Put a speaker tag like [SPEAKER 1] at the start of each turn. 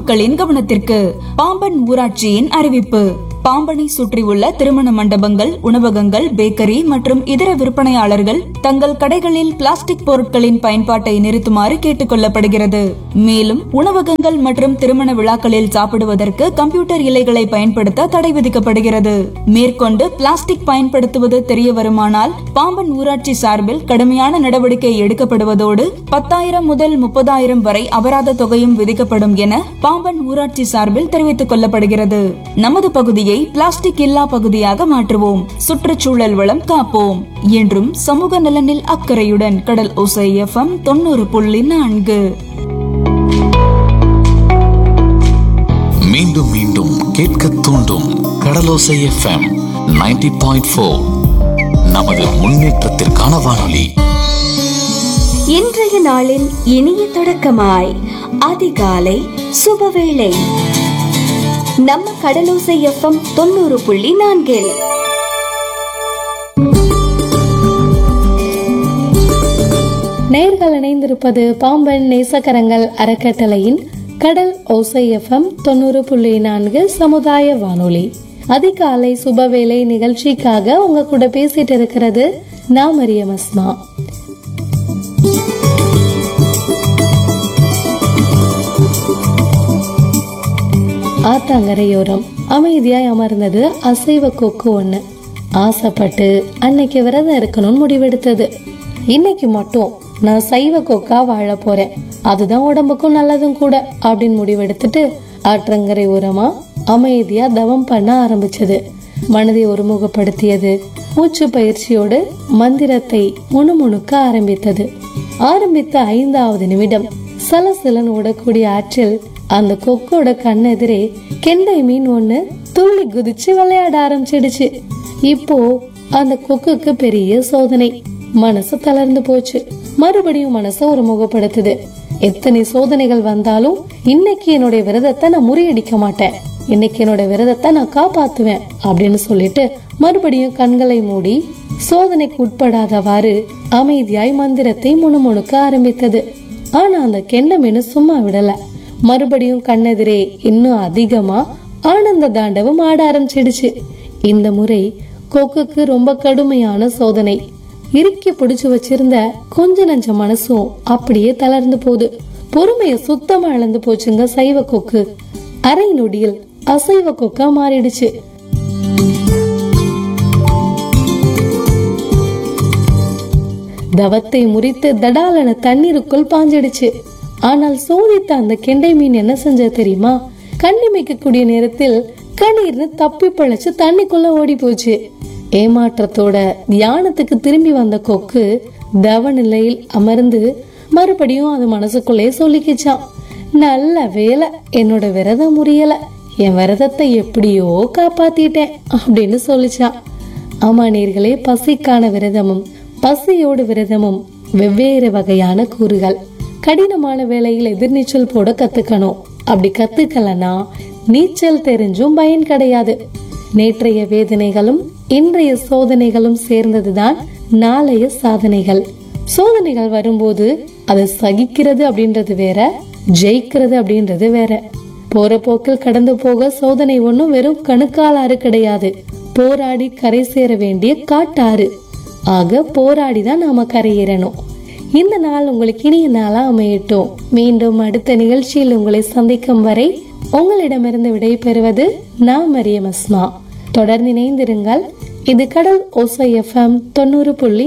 [SPEAKER 1] பொதுமக்களின் கவனத்திற்கு பாம்பன் ஊராட்சியின் அறிவிப்பு பாம்பனை சுற்றியுள்ள திருமண மண்டபங்கள் உணவகங்கள் பேக்கரி மற்றும் இதர விற்பனையாளர்கள் தங்கள் கடைகளில் பிளாஸ்டிக் பொருட்களின் பயன்பாட்டை நிறுத்துமாறு கேட்டுக் கொள்ளப்படுகிறது மேலும் உணவகங்கள் மற்றும் திருமண விழாக்களில் சாப்பிடுவதற்கு கம்ப்யூட்டர் இலைகளை பயன்படுத்த தடை விதிக்கப்படுகிறது மேற்கொண்டு பிளாஸ்டிக் பயன்படுத்துவது தெரிய வருமானால் பாம்பன் ஊராட்சி சார்பில் கடுமையான நடவடிக்கை எடுக்கப்படுவதோடு பத்தாயிரம் முதல் முப்பதாயிரம் வரை அபராத தொகையும் விதிக்கப்படும் என பாம்பன் ஊராட்சி சார்பில் தெரிவித்துக் கொள்ளப்படுகிறது நமது பகுதியை பிளாஸ்டிக் இல்லா பகுதியாக மாற்றுவோம் சுற்றுச்சூழல் வளம் காப்போம் என்றும் சமூக நலனில் அக்கறையுடன் கடல் ஒசை எஃப்எம் தொண்ணூறு புள்ளி நான்கு
[SPEAKER 2] மீண்டும் மீண்டும் கேட்க தூண்டும் கடலோசை எஃப்எம் 90.4 பாயிண்ட் ஃபோர் நமது முன்னேற்றத்திற்கான வானொலி
[SPEAKER 3] இன்றைய நாளின் இனிய தொடக்கமாய் அதிகாலை சுபவேளை நம்ம கடலோசை எஃப்எம் தொண்ணூறு புள்ளி நான்கில்
[SPEAKER 4] நேர்கள் இணைந்திருப்பது பாம்பன் நேசக்கரங்கள் அறக்கட்டளையின் கடல் ஓசை எஃப்எம் தொண்ணூறு புள்ளி நான்கு சமுதாய வானொலி அதிகாலை சுபவேளை நிகழ்ச்சிக்காக உங்க கூட பேசிட்டு இருக்கிறது நான் மரியம் அஸ்மா ஆத்தாங்கரையோரம் அமைதியாய் அமர்ந்தது அசைவ கொக்கு ஒண்ணு ஆசைப்பட்டு அன்னைக்கு விரதம் இருக்கணும்னு முடிவெடுத்தது இன்னைக்கு மட்டும் நான் சைவ கொக்கா வாழ போறேன் அதுதான் உடம்புக்கும் நல்லதும் கூட அப்படின்னு முடிவெடுத்துட்டு ஆற்றங்கரை ஓரமா அமைதியா தவம் பண்ண ஆரம்பிச்சது மனதை ஒருமுகப்படுத்தியது மூச்சு பயிற்சியோடு மந்திரத்தை முணுமுணுக்க ஆரம்பித்தது ஆரம்பித்த ஐந்தாவது நிமிடம் சலசலன் ஓடக்கூடிய ஆற்றில் அந்த கொக்கோட கண்ணெதிரே கெண்டை மீன் ஒண்ணு துள்ளி குதிச்சு விளையாட ஆரம்பிச்சிடுச்சு இப்போ அந்த கொக்குக்கு பெரிய சோதனை மனசு தளர்ந்து போச்சு மறுபடியும் மனச ஒரு முகப்படுத்துது எத்தனை சோதனைகள் வந்தாலும் இன்னைக்கு என்னுடைய விரதத்தை நான் முறியடிக்க மாட்டேன் இன்னைக்கு என்னோட விரதத்தை நான் காப்பாத்துவேன் அப்படின்னு சொல்லிட்டு மறுபடியும் கண்களை மூடி சோதனைக்கு உட்படாதவாறு அமைதியாய் மந்திரத்தை முணுமுணுக்க ஆரம்பித்தது ஆனா அந்த கெண்ட மீன் சும்மா விடல மறுபடியும் கண்ணெதிரே இன்னும் அதிகமா ஆனந்த தாண்டவம் ஆட ஆரம்பிச்சிடுச்சு இந்த முறை கொக்குக்கு ரொம்ப கடுமையான சோதனை இறுக்கி பிடிச்சு வச்சிருந்த கொஞ்ச நஞ்ச மனசும் அப்படியே தளர்ந்து போகுது பொறுமைய சுத்தமா இழந்து போச்சுங்க சைவ கொக்கு அரை நொடியில் அசைவ கொக்கா மாறிடுச்சு தவத்தை முறித்து தடாலன தண்ணீருக்குள் பாஞ்சிடுச்சு ஆனால் சோதித்த அந்த கெண்டை மீன் என்ன செஞ்ச தெரியுமா கண்ணிமைக்க கூடிய நேரத்தில் கணீர்னு தப்பி பிழைச்சு தண்ணிக்குள்ள ஓடி போச்சு ஏமாற்றத்தோட தியானத்துக்கு திரும்பி வந்த கொக்கு தவ நிலையில் அமர்ந்து மறுபடியும் அது மனசுக்குள்ளே சொல்லிக்கிச்சான் நல்ல வேலை என்னோட விரதம் முறியல என் விரதத்தை எப்படியோ காப்பாத்திட்டேன் அப்படின்னு சொல்லிச்சான் ஆமா நேர்களே பசிக்கான விரதமும் பசியோடு விரதமும் வெவ்வேறு வகையான கூறுகள் கடினமான வேலையில் எதிர்நீச்சல் போட கத்துக்கணும் அப்படி கத்துக்கலனா நீச்சல் தெரிஞ்சும் பயன் கிடையாது நேற்றைய வேதனைகளும் இன்றைய சோதனைகளும் சேர்ந்ததுதான் நாளைய சாதனைகள் சோதனைகள் வரும்போது அதை சகிக்கிறது அப்படின்றது வேற ஜெயிக்கிறது அப்படின்றது வேற போற போக்கில் கடந்து போக சோதனை ஒண்ணும் வெறும் கணுக்காலாறு கிடையாது போராடி கரை சேர வேண்டிய காட்டாறு ஆக போராடி தான் நாம கரையேறணும் இந்த நாள் உங்களுக்கு இனிய நாளா அமையட்டும் மீண்டும் அடுத்த நிகழ்ச்சியில் உங்களை சந்திக்கும் வரை உங்களிடமிருந்து விடை பெறுவது நான் மரியம் அஸ்மா தொடர்ந்து இணைந்திருங்கள் இது கடல் ஓசை எஃப்எம் தொண்ணூறு புள்ளி